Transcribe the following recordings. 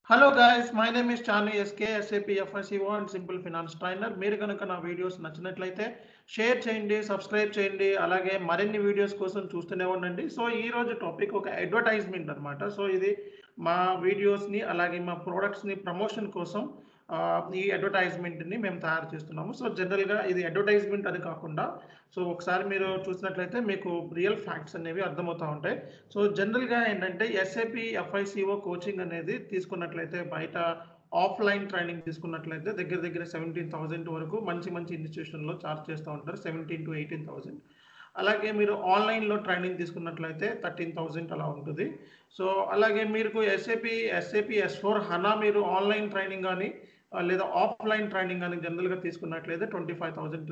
hello guys my name is Chanu SK SAP FSEO and simple finance trainer మీరు కనుక నా videos నచ్చినట్లయితే share చేయండి సబ్స్క్రైబ్ చేయండి అలాగే మరిన్ని వీడియోస్ కోసం చూస్తూనే ఉండండి సో ఈ రోజు టాపిక్ ఒక అడ్వర్టైజ్మెంట్ అనమాట సో ఇది మా వీడియోస్ని అలాగే మా ప్రోడక్ట్స్ని ప్రమోషన్ కోసం ఆ, ఈ అడ్వర్టైజ్మెంట్ని మేము తయారు చేస్తున్నాము సో జనరల్గా ఇది అడ్వర్టైజ్మెంట్ అది కాకుండా సో ఒకసారి మీరు చూసినట్లయితే మీకు రియల్ ఫ్యాక్ట్స్ అనేవి అర్థమవుతూ ఉంటాయి సో జనరల్గా ఏంటంటే ఎస్ఏపి ఎఫ్ఐసిఓ కోచింగ్ అనేది తీసుకున్నట్లయితే బయట ఆఫ్లైన్ ట్రైనింగ్ తీసుకున్నట్లయితే దగ్గర దగ్గర సెవెంటీన్ థౌసండ్ వరకు మంచి మంచి ఇన్స్టిట్యూషన్లో చార్జ్ చేస్తూ ఉంటారు సెవెంటీన్ టు ఎయిటీన్ థౌసండ్ అలాగే మీరు ఆన్లైన్లో ట్రైనింగ్ తీసుకున్నట్లయితే థర్టీన్ థౌజండ్ అలా ఉంటుంది సో అలాగే మీకు SAP SAP S four HANA మీరు ఆన్లైన్ ట్రైనింగ్ కానీ ఆ, లేదా ఆఫ్లైన్ ట్రైనింగ్ అని జనరల్గా తీసుకున్నట్లయితే twenty five thousand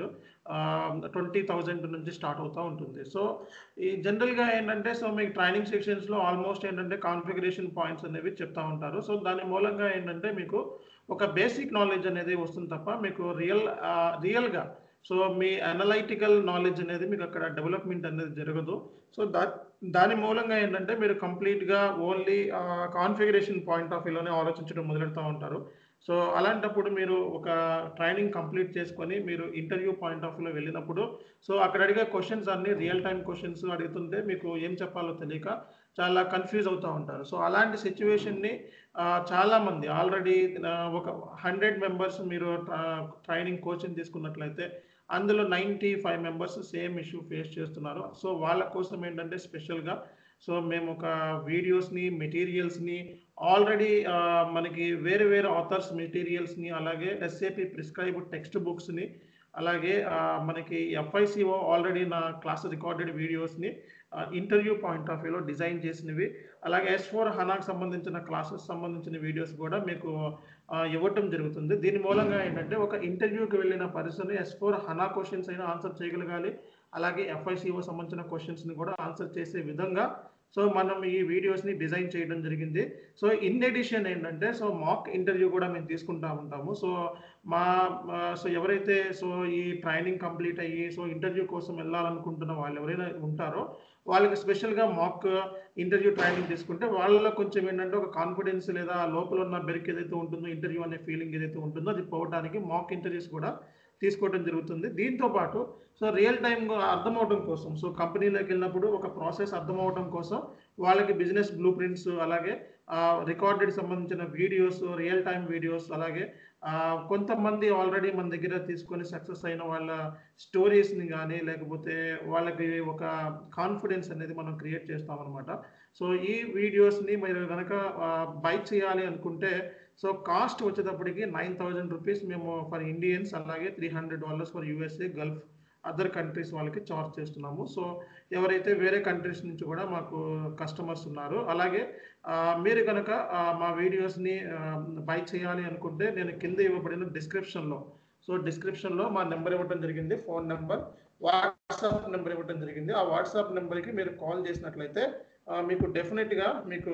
twenty thousand నుంచి స్టార్ట్ అవుతూ ఉంటుంది సో ఈ జనరల్గా ఏంటంటే సో మీకు ట్రైనింగ్ సెక్షన్స్లో ఆల్మోస్ట్ ఏంటంటే కాన్ఫిగరేషన్ పాయింట్స్ అనేవి చెప్తా ఉంటారు సో దాని మూలంగా ఏంటంటే మీకు ఒక బేసిక్ నాలెడ్జ్ అనేది వస్తుంది తప్ప మీకు రియల్ రియల్గా సో మీ అనలైటికల్ నాలెడ్జ్ అనేది మీకు అక్కడ డెవలప్మెంట్ అనేది జరగదు సో దా దాని మూలంగా ఏంటంటే మీరు కంప్లీట్గా ఓన్లీ కాన్ఫిగరేషన్ పాయింట్ ఆఫ్ వ్యూలోనే ఆలోచించడం మొదలెడుతూ ఉంటారు సో అలాంటప్పుడు మీరు ఒక ట్రైనింగ్ కంప్లీట్ చేసుకొని మీరు ఇంటర్వ్యూ పాయింట్ ఆఫ్ వ్యూలో వెళ్ళినప్పుడు సో అక్కడ అడిగే క్వశ్చన్స్ అన్ని రియల్ టైం క్వశ్చన్స్ అడుగుతుంటే మీకు ఏం చెప్పాలో తెలియక చాలా కన్ఫ్యూజ్ అవుతూ ఉంటారు సో అలాంటి సిచ్యువేషన్ని చాలా మంది ఆల్రెడీ ఒక హండ్రెడ్ మెంబర్స్ మీరు ట్రైనింగ్ కోచింగ్ తీసుకున్నట్లయితే అందులో ninety five members same issue face చేస్తున్నారు సో వాళ్ళ కోసం ఏంటంటే స్పెషల్గా సో మేము ఒక వీడియోస్ని మెటీరియల్స్ని ఆల్రెడీ మనకి వేరే వేరే ఆథర్స్ మెటీరియల్స్ని అలాగే ఎస్ఏపి ప్రిస్క్రైబ్ టెక్స్ట్ బుక్స్ని అలాగే ఆ, మనకి ఎఫ్ఐసిఓ ఆల్రెడీ నా క్లాస్ రికార్డెడ్ వీడియోస్ని ఇంటర్వ్యూ పాయింట్ ఆఫ్ వ్యూలో డిజైన్ చేసినవి అలాగే ఎస్ ఫోర్ హనాకు సంబంధించిన క్లాసెస్ సంబంధించిన వీడియోస్ కూడా మీకు ఆ, ఇవ్వటం జరుగుతుంది దీని మూలంగా ఏంటంటే ఒక ఇంటర్వ్యూకి వెళ్ళిన person S four HANA questions అయినా ఆన్సర్ చేయగలగాలి అలాగే ఎఫ్ఐసిఓ సంబంధించిన క్వశ్చన్స్ని కూడా ఆన్సర్ చేసే విధంగా సో మనం ఈ వీడియోస్ని డిజైన్ చేయడం జరిగింది సో ఇన్ ఎడిషన్ ఏంటంటే సో మాక్ ఇంటర్వ్యూ కూడా మేము తీసుకుంటా ఉంటాము సో మా మా- సో ఎవరైతే సో ఈ ట్రైనింగ్ కంప్లీట్ అయ్యి సో ఇంటర్వ్యూ కోసం వెళ్ళాలనుకుంటున్న వాళ్ళు ఎవరైనా ఉంటారో వాళ్ళకి స్పెషల్గా మాక్ ఇంటర్వ్యూ ట్రైనింగ్ తీసుకుంటే వాళ్ళలో కొంచెం ఏంటంటే ఒక కాన్ఫిడెన్స్ లేదా లోపల ఉన్న బెరికి ఏదైతే ఉంటుందో ఇంటర్వ్యూ అనే ఫీలింగ్ ఏదైతే ఉంటుందో అది పోవడానికి మాక్ ఇంటర్వ్యూస్ కూడా తీసుకోవడం జరుగుతుంది దీంతో పాటు సో రియల్ టైం అర్థమవడం కోసం సో కంపెనీలోకి వెళ్ళినప్పుడు ఒక ప్రాసెస్ అర్థమవడం కోసం వాళ్ళకి బిజినెస్ బ్లూ ప్రింట్స్ అలాగే రికార్డెడ్ సంబంధించిన వీడియోస్ రియల్ టైం వీడియోస్ అలాగే ఆ, కొంతమంది ఆల్రెడీ మన దగ్గర తీసుకొని సక్సెస్ అయిన వాళ్ళ స్టోరీస్ని కానీ లేకపోతే వాళ్ళకి ఒక కాన్ఫిడెన్స్ అనేది మనం క్రియేట్ చేస్తామన్నమాట సో ఈ వీడియోస్ని మీరు కనుక బై చేయాలి అనుకుంటే సో కాస్ట్ వచ్చేటప్పటికి నైన్ థౌజండ్ రూపీస్ మేము ఫర్ ఇండియన్స్ అలాగే three hundred dollars for USA Gulf other countries వాళ్ళకి చార్జ్ చేస్తున్నాము సో ఎవరైతే వేరే కంట్రీస్ నుంచి కూడా మాకు కస్టమర్స్ ఉన్నారు అలాగే ఆ, మీరు కనుక ఆ, మా వీడియోస్ని బై చేయాలి అనుకుంటే నేను కింద ఇవ్వబడిన డిస్క్రిప్షన్లో సో డిస్క్రిప్షన్లో మా నెంబర్ ఇవ్వడం జరిగింది ఫోన్ నెంబర్ వాట్సాప్ నెంబర్ ఇవ్వడం జరిగింది ఆ వాట్సాప్ నెంబర్కి మీరు కాల్ చేసినట్లయితే ఆ, మీకు డెఫినెట్గా మీకు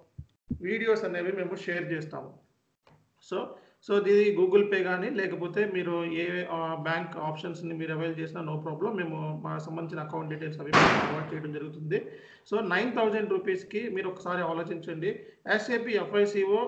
వీడియోస్ అనేవి మేము షేర్ చేస్తాము సో సో ఇది గూగుల్ పే కానీ లేకపోతే మీరు ఏ బ్యాంక్ ఆప్షన్స్ని మీరు అవైల్ చేసినా నో ప్రాబ్లం మేము మా సంబంధించిన అకౌంట్ డీటెయిల్స్ అవి ప్రొవైడ్ చేయడం జరుగుతుంది సో నైన్ థౌజండ్ రూపీస్కి మీరు ఒకసారి ఆలోచించండి ఎస్ఏపి ఎఫ్ఐసిఓ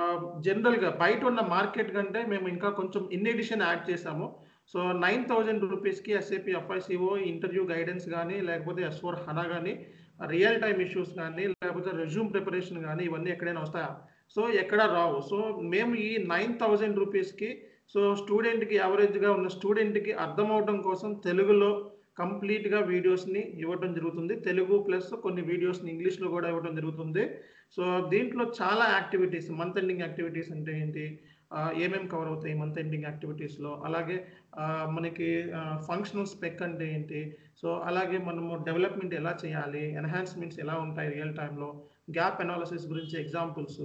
జనరల్గా బయట ఉన్న మార్కెట్ కంటే మేము ఇంకా కొంచెం ఇన్ ఎడిషన్ యాడ్ చేసాము సో నైన్ థౌజండ్ రూపీస్కి ఎస్ఏపి ఎఫ్ఐసిఓ ఇంటర్వ్యూ గైడెన్స్ కానీ లేకపోతే ఎస్ ఫోర్ హనా కానీ రియల్ టైమ్ ఇష్యూస్ కానీ లేకపోతే రెజ్యూమ్ ప్రిపరేషన్ కానీ ఇవన్నీ ఎక్కడైనా వస్తాయా సో ఎక్కడ రావు సో మేము ఈ నైన్ థౌజండ్ రూపీస్కి సో స్టూడెంట్కి యావరేజ్గా ఉన్న స్టూడెంట్కి అర్థమవడం కోసం తెలుగులో కంప్లీట్గా వీడియోస్ని ఇవ్వడం జరుగుతుంది తెలుగు ప్లస్ కొన్ని వీడియోస్ని ఇంగ్లీష్లో కూడా ఇవ్వడం జరుగుతుంది సో దీంట్లో చాలా యాక్టివిటీస్ మంత్ ఎండింగ్ యాక్టివిటీస్ అంటే ఏంటి ఆ, ఏమేం కవర్ అవుతాయి మంత్ ఎండింగ్ యాక్టివిటీస్లో అలాగే ఆ, మనకి ఫంక్షనల్ స్పెక్ అంటే ఏంటి సో అలాగే మనము డెవలప్మెంట్ ఎలా చేయాలి ఎన్హాన్స్మెంట్స్ ఎలా ఉంటాయి రియల్ టైంలో గ్యాప్ అనాలిసిస్ గురించి ఎగ్జాంపుల్స్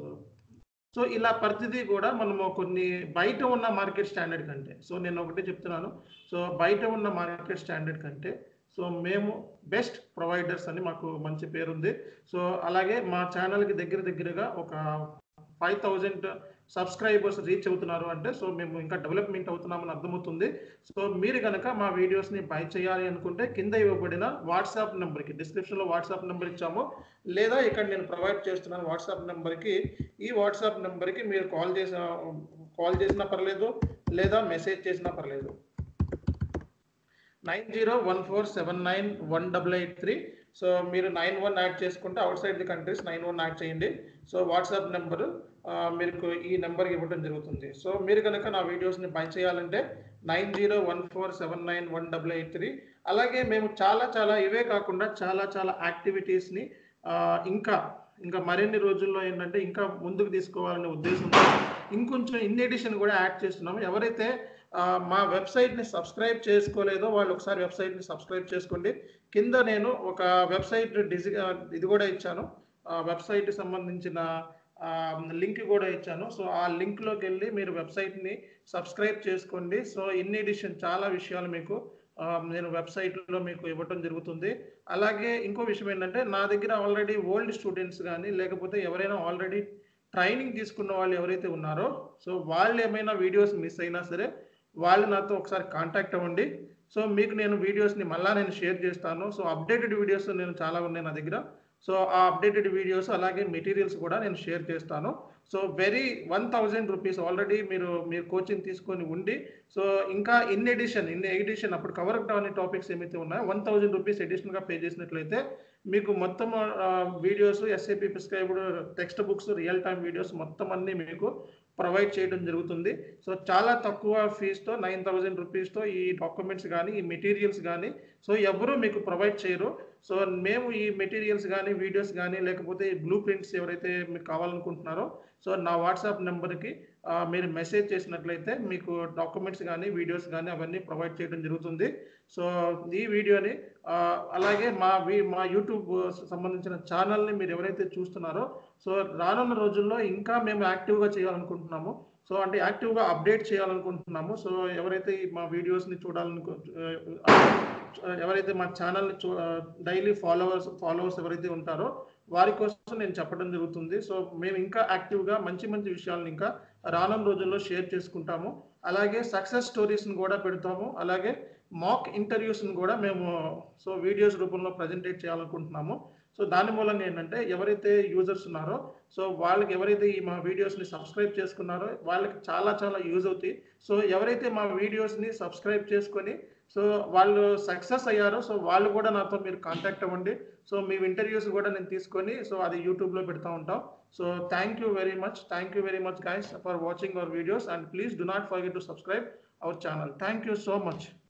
సో ఇలా ప్రతిదీ కూడా మనము కొన్ని బయట ఉన్న మార్కెట్ స్టాండర్డ్ కంటే సో నేను ఒకటే చెప్తున్నాను సో బయట ఉన్న మార్కెట్ స్టాండర్డ్ కంటే సో మేము బెస్ట్ ప్రొవైడర్స్ అని మాకు మంచి పేరుంది సో అలాగే మా ఛానల్కి దగ్గర దగ్గరగా ఒక ఫైవ్ థౌజండ్ సబ్స్క్రైబర్స్ రీచ్ అవుతున్నారు అంటే సో మేము ఇంకా డెవలప్మెంట్ అవుతున్నామని అర్థమవుతుంది సో మీరు కనుక మా వీడియోస్ని బై చేయాలి అనుకుంటే కింద ఇవ్వబడిన వాట్సాప్ నెంబర్కి డిస్క్రిప్షన్లో వాట్సాప్ నెంబర్ ఇచ్చాము లేదా ఇక్కడ నేను ప్రొవైడ్ చేస్తున్నాను వాట్సాప్ నెంబర్కి ఈ వాట్సాప్ నెంబర్కి మీరు కాల్ చేసిన కాల్ చేసినా పర్లేదు లేదా మెసేజ్ చేసినా పర్లేదు nine zero one four seven nine one double eight three so మీరు నైన్ వన్ యాడ్ చేసుకుంటే outside the countries nine one add చేయండి సో వాట్సాప్ నెంబరు మీకు ఈ నెంబర్కి ఇవ్వడం జరుగుతుంది సో మీరు కనుక నా వీడియోస్ని బై చేయాలంటే nine zero one four seven nine one double eight three అలాగే మేము చాలా చాలా ఇవే కాకుండా చాలా చాలా యాక్టివిటీస్ని ఇంకా ఇంకా మరిన్ని రోజుల్లో ఏంటంటే ఇంకా ముందుకు తీసుకోవాలనే ఉద్దేశంతో ఇంకొంచెం ఇన్ ఎడిషన్ కూడా యాడ్ చేస్తున్నాము ఎవరైతే మా వెబ్సైట్ని సబ్స్క్రైబ్ చేసుకోలేదో వాళ్ళు ఒకసారి వెబ్సైట్ని సబ్స్క్రైబ్ చేసుకోండి కింద నేను ఒక వెబ్సైట్ డిజి ఇది కూడా ఇచ్చాను వెబ్సైట్ సంబంధించిన లింక్ కూడా ఇచ్చాను సో ఆ లింక్లోకి వెళ్ళి మీరు వెబ్సైట్ని సబ్స్క్రైబ్ చేసుకోండి సో ఇన్ ఎడిషన్ చాలా విషయాలు మీకు నేను వెబ్సైట్లో మీకు ఇవ్వటం జరుగుతుంది అలాగే ఇంకో విషయం ఏంటంటే నా దగ్గర ఆల్రెడీ ఓల్డ్ స్టూడెంట్స్ కానీ లేకపోతే ఎవరైనా ఆల్రెడీ ట్రైనింగ్ తీసుకున్న వాళ్ళు ఎవరైతే ఉన్నారో సో వాళ్ళు ఏమైనా వీడియోస్ మిస్ అయినా సరే వాళ్ళు నాతో ఒకసారి కాంటాక్ట్ అవ్వండి సో మీకు నేను వీడియోస్ని మళ్ళీ నేను షేర్ చేస్తాను సో అప్డేటెడ్ వీడియోస్ నేను చాలా ఉన్నాయి నా దగ్గర సో ఆ అప్డేటెడ్ వీడియోస్ అలాగే మెటీరియల్స్ కూడా నేను షేర్ చేస్తాను so very one thousand rupees already మీరు మీరు కోచింగ్ తీసుకొని ఉండి సో ఇంకా ఇన్ ఎడిషన్ ఇన్ ఎడిషన్ అప్పుడు కవర్ అనే టాపిక్స్ ఏమైతే ఉన్నాయో వన్ థౌజండ్ రూపీస్ ఎడిషన్గా పే చేసినట్లయితే మీకు మొత్తం videos SAP prescribed textbooks real time videos మొత్తం అన్నీ మీకు ప్రొవైడ్ చేయడం జరుగుతుంది సో చాలా తక్కువ ఫీజుతో నైన్ థౌజండ్ రూపీస్తో ఈ డాక్యుమెంట్స్ కానీ ఈ మెటీరియల్స్ కానీ సో ఎవరు మీకు ప్రొవైడ్ చేయరు సో మేము ఈ మెటీరియల్స్ కానీ వీడియోస్ కానీ లేకపోతే బ్లూ ప్రింట్స్ ఎవరైతే మీకు కావాలనుకుంటున్నారో సో నా వాట్సాప్ నెంబర్కి మీరు మెసేజ్ చేసినట్లయితే మీకు డాక్యుమెంట్స్ కానీ వీడియోస్ కానీ అవన్నీ ప్రొవైడ్ చేయడం జరుగుతుంది సో ఈ వీడియోని అలాగే మా మా యూట్యూబ్ సంబంధించిన ఛానల్ని మీరు ఎవరైతే చూస్తున్నారో సో రానున్న రోజుల్లో ఇంకా మేము యాక్టివ్గా చేయాలనుకుంటున్నాము సో అంటే యాక్టివ్గా అప్డేట్ చేయాలనుకుంటున్నాము సో ఎవరైతే మా వీడియోస్ని చూడాలనుకో ఎవరైతే మా ఛానల్ని చూ డైలీ ఫాలోవర్స్ ఫాలోవర్స్ ఎవరైతే ఉంటారో వారి కోసం నేను చెప్పడం జరుగుతుంది సో మేము ఇంకా యాక్టివ్గా మంచి మంచి విషయాలను ఇంకా రానున్న రోజుల్లో షేర్ చేసుకుంటాము అలాగే సక్సెస్ స్టోరీస్ని కూడా పెడతాము అలాగే మాక్ ఇంటర్వ్యూస్ని కూడా మేము సో వీడియోస్ రూపంలో ప్రజెంటేట్ చేయాలనుకుంటున్నాము సో దాని మూలంగా ఏంటంటే ఎవరైతే యూజర్స్ ఉన్నారో సో వాళ్ళకి ఎవరైతే ఈ మా వీడియోస్ని సబ్స్క్రైబ్ చేసుకున్నారో వాళ్ళకి చాలా చాలా యూజ్ అవుతాయి సో ఎవరైతే మా వీడియోస్ని సబ్స్క్రైబ్ చేసుకొని సో వాళ్ళు సక్సెస్ అయ్యారో సో వాళ్ళు కూడా నాతో మీరు కాంటాక్ట్ అవ్వండి సో మీ ఇంటర్వ్యూస్ కూడా నేను తీసుకొని సో అది యూట్యూబ్లో పెడతా ఉంటాం so thank you very much thank you very much guys for watching our videos and please do not forget to subscribe our channel thank you so much